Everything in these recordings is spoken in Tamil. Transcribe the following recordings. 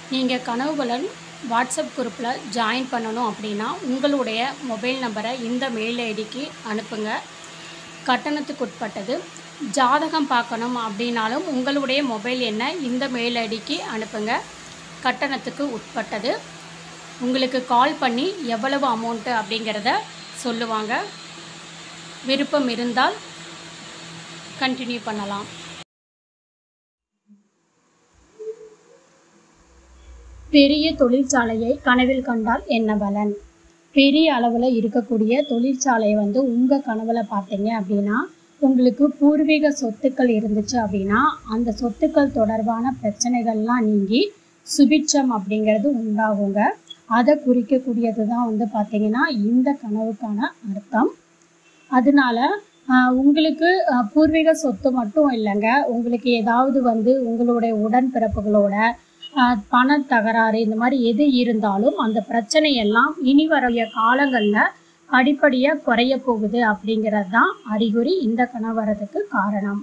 நீங்கள் கனவுபலன் வாட்ஸ்அப் குரூப்பில் ஜாயின் பண்ணணும் அப்படின்னா உங்களுடைய மொபைல் நம்பரை இந்த மெயில் ஐடிக்கு அனுப்புங்க கட்டணத்துக்கு உட்பட்டது ஜாதகம் பார்க்கணும் அப்படின்னாலும் உங்களுடைய மொபைல் எண்ணை இந்த மெயில் ஐடிக்கு அனுப்புங்க கட்டணத்துக்கு உட்பட்டது உங்களுக்கு கால் பண்ணி எவ்வளவு அமௌண்ட்டு அப்படிங்கிறத சொல்லுவாங்க விருப்பம் இருந்தால் கண்டினியூ பண்ணலாம் பெரிய தொழிற்சாலையை கனவில் கண்டால் என்ன பலன் பெரிய அளவில் இருக்கக்கூடிய தொழிற்சாலையை வந்து உங்கள் கனவுல பார்த்தீங்க அப்படின்னா உங்களுக்கு பூர்வீக சொத்துக்கள் இருந்துச்சு அப்படின்னா அந்த சொத்துக்கள் தொடர்பான பிரச்சனைகள்லாம் நீங்கி சுபிட்சம் அப்படிங்கிறது உண்டாகுங்க அதை குறிக்கக்கூடியது தான் வந்து பார்த்தீங்கன்னா இந்த கனவுக்கான அர்த்தம் அதனால ஆஹ், உங்களுக்கு ஆஹ், பூர்வீக சொத்து மட்டும் இல்லைங்க உங்களுக்கு ஏதாவது வந்து உங்களுடைய உடன்பிறப்புகளோட ஆஹ், பண தகராறு இந்த மாதிரி எது இருந்தாலும் அந்த பிரச்சனை எல்லாம் இனி வரைய காலங்களில் படிப்படியாக குறைய போகுது அப்படிங்கிறது தான் அறிகுறி இந்த கனவு வரதுக்கு காரணம்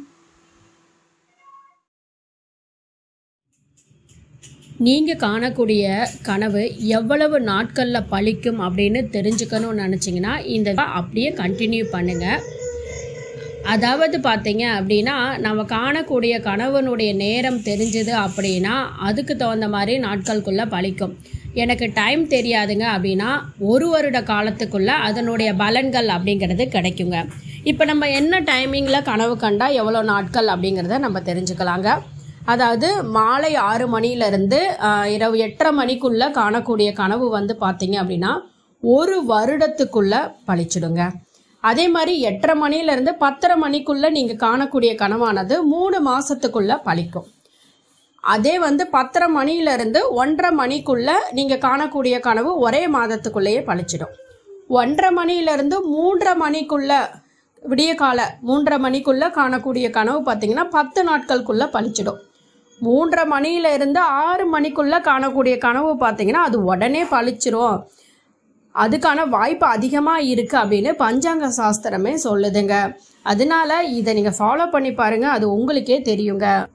நீங்கள் காணக்கூடிய கனவு எவ்வளவு நாட்களில் பழிக்கும் அப்படின்னு தெரிஞ்சுக்கணும்னு நினச்சிங்கன்னா இந்த இதை அப்படியே கண்டினியூ பண்ணுங்கள் அதாவது பார்த்தீங்க அப்படின்னா நம்ம காணக்கூடிய கனவனுடைய நேரம் தெரிஞ்சது அப்படின்னா அதுக்கு தகுந்த மாதிரி நாட்களுக்குள்ளே பழிக்கும் எனக்கு டைம் தெரியாதுங்க அப்படின்னா ஒரு வருட காலத்துக்குள்ளே அதனுடைய பலன்கள் அப்படிங்கிறது கிடைக்குங்க இப்போ நம்ம என்ன டைமிங்கில் கனவு கண்டா எவ்வளோ நாட்கள் அப்படிங்கிறத நம்ம தெரிஞ்சுக்கலாங்க அதாவது மாலை ஆறு மணிலேருந்து இரவு எட்டரை மணிக்குள்ளே காணக்கூடிய கனவு வந்து பார்த்தீங்க அப்படின்னா ஒரு வருடத்துக்குள்ளே பழிச்சிடுங்க அதே மாதிரி எட்டரை மணிலேருந்து பத்தரை மணிக்குள்ளே நீங்கள் காணக்கூடிய கனவானது மூணு மாதத்துக்குள்ளே பழிக்கும் அதே வந்து பத்தரை மணியிலிருந்து ஒன்றரை மணிக்குள்ளே நீங்கள் காணக்கூடிய கனவு ஒரே மாதத்துக்குள்ளேயே பழிச்சிடும் ஒன்றரை மணியிலிருந்து மூன்றரை மணிக்குள்ளே விடிய கால மூன்றரை மணிக்குள்ளே காணக்கூடிய கனவு பார்த்தீங்கன்னா பத்து நாட்களுக்குள்ளே பழிச்சிடும் மூன்றரை மணியில இருந்து ஆறு மணிக்குள்ளே காணக்கூடிய கனவு பார்த்தீங்கன்னா அது உடனே பழிச்சிரும் அதுக்கான வாய்ப்பு அதிகமாக இருக்குது அப்படின்னு பஞ்சாங்க சாஸ்திரமே சொல்லுதுங்க அதனால இதை நீங்கள் ஃபாலோ பண்ணி பாருங்கள் அது உங்களுக்கே தெரியுங்க